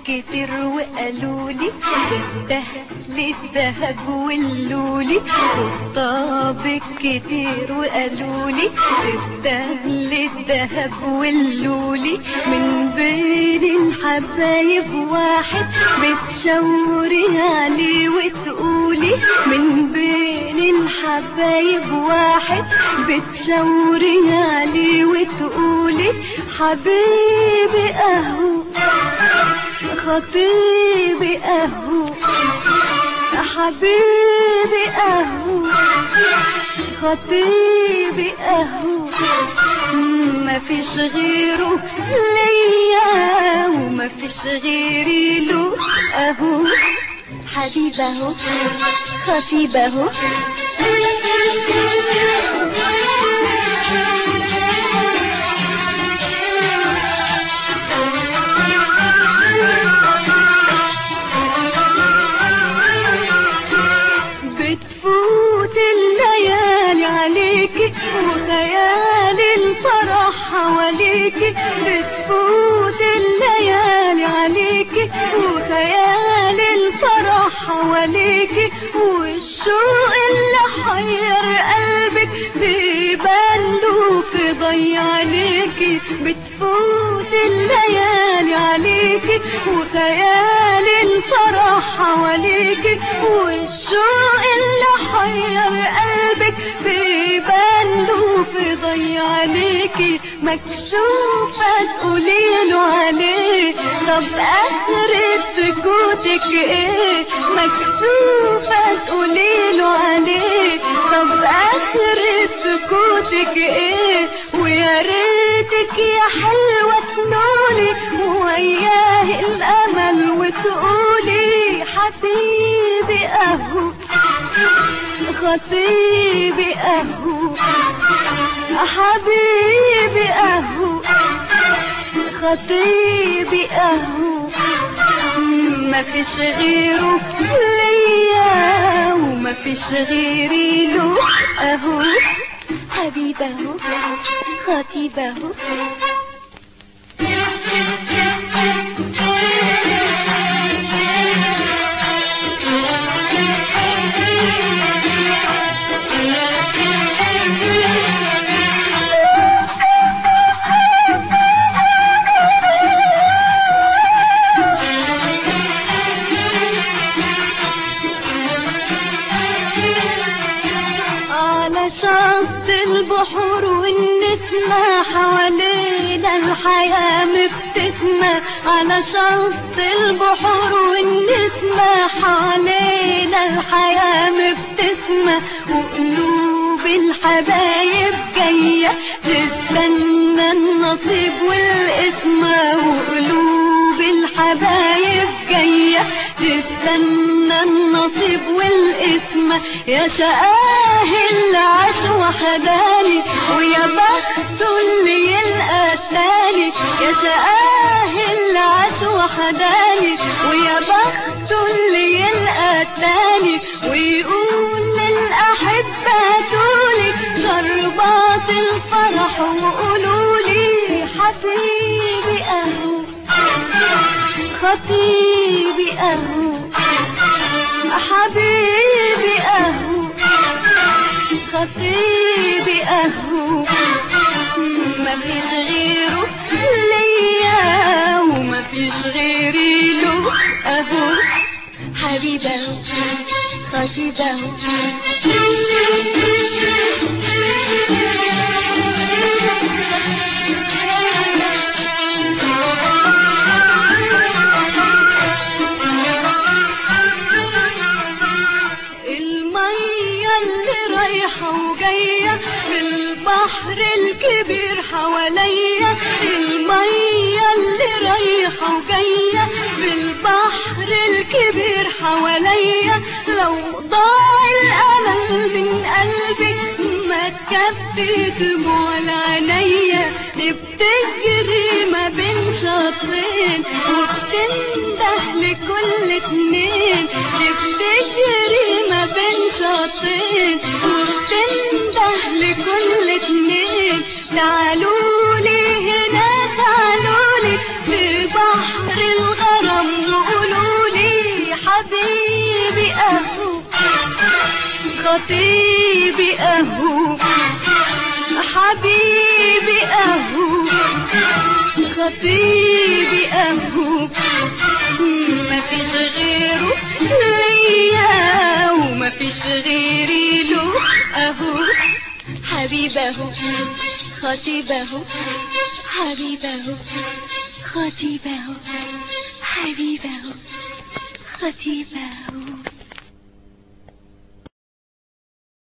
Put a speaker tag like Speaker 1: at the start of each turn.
Speaker 1: كتير وقالوا لي تستاهل الذهب واللولي خطابك كتير وقالوا لي تستاهل الذهب واللولي من بين الحبايب واحد بتشاوري عليه وتقولي من بين الحبايب واحد بتشاوري عليه وتقولي حبيبي اهو خطيبي اهو حبيبي اهو خطيبي اهو ما فيش غيره ليا وما فيش غيري له اهو حبيبه اهو خطيبه اهو بتفوت الليالي عليكي وخيال الفرح حواليكي بتفوت الليالي عليكي وخيال الفرح حواليكي والشوق اللي حير قلبك بيبان له في ضي عليكي بتفوت الليالي عليكي وخيال الفرح حواليكي والشوق اللي حير قلبك بيبان له في ضي عليكي مكسوفة تقولي له عليه طب آخرة سكوتك ايه مكسوفة تقولي له عليه طب آخرة سكوتك ايه ويا ريتك يا حلوة تنولي وياه الأمل وتقولي حبيبي أهو خطيبي أهو حبيبي أهو خطيبي أهو ما فيش غيره ليا وما فيش غيري له أهو حبيبه خطيبه على شط البحور والنسمة حوالينا الحياة مبتسمة على شط البحور والنسمة حوالينا الحياة مبتسمة وقلوب الحبايب جاية تستنى النصيب والقسمة وقلوب الحبايب جاية تستنى النصيب والقسمة يا شقاه اللي عاش وحداني ويا بخته اللي يلقى التاني يا شقاه اللي عاش وحداني ويا بخته اللي يلقى التاني ويقول للأحبة هاتولي شربات الفرح وقولولي حبيبي أهو خطيبي أهو حبيبي أهو خطيبي أهو ما فيش غيره ليا وما فيش غيري له أهو حبيبه خطيبه المية اللي رايحة وجاية في البحر الكبير حواليا المية اللي رايحة وجاية في البحر الكبير حواليا لو ضاع الأمل من قلبي ما تكفي دموع العينيا دي بتجري ما بين شطين وبتنده لكل اتنين دي بتجري ما بين شطين وبتنده لكل اتنين تعالوا لي هنا تعالوا لي في بحر الغرام خطيبي اهو حبيبي اهو خطيبي اهو مفيش غيره ليا ومفيش غيري له اهو حبيبه خطيبه حبيبه خطيبه حبيبه خطيبه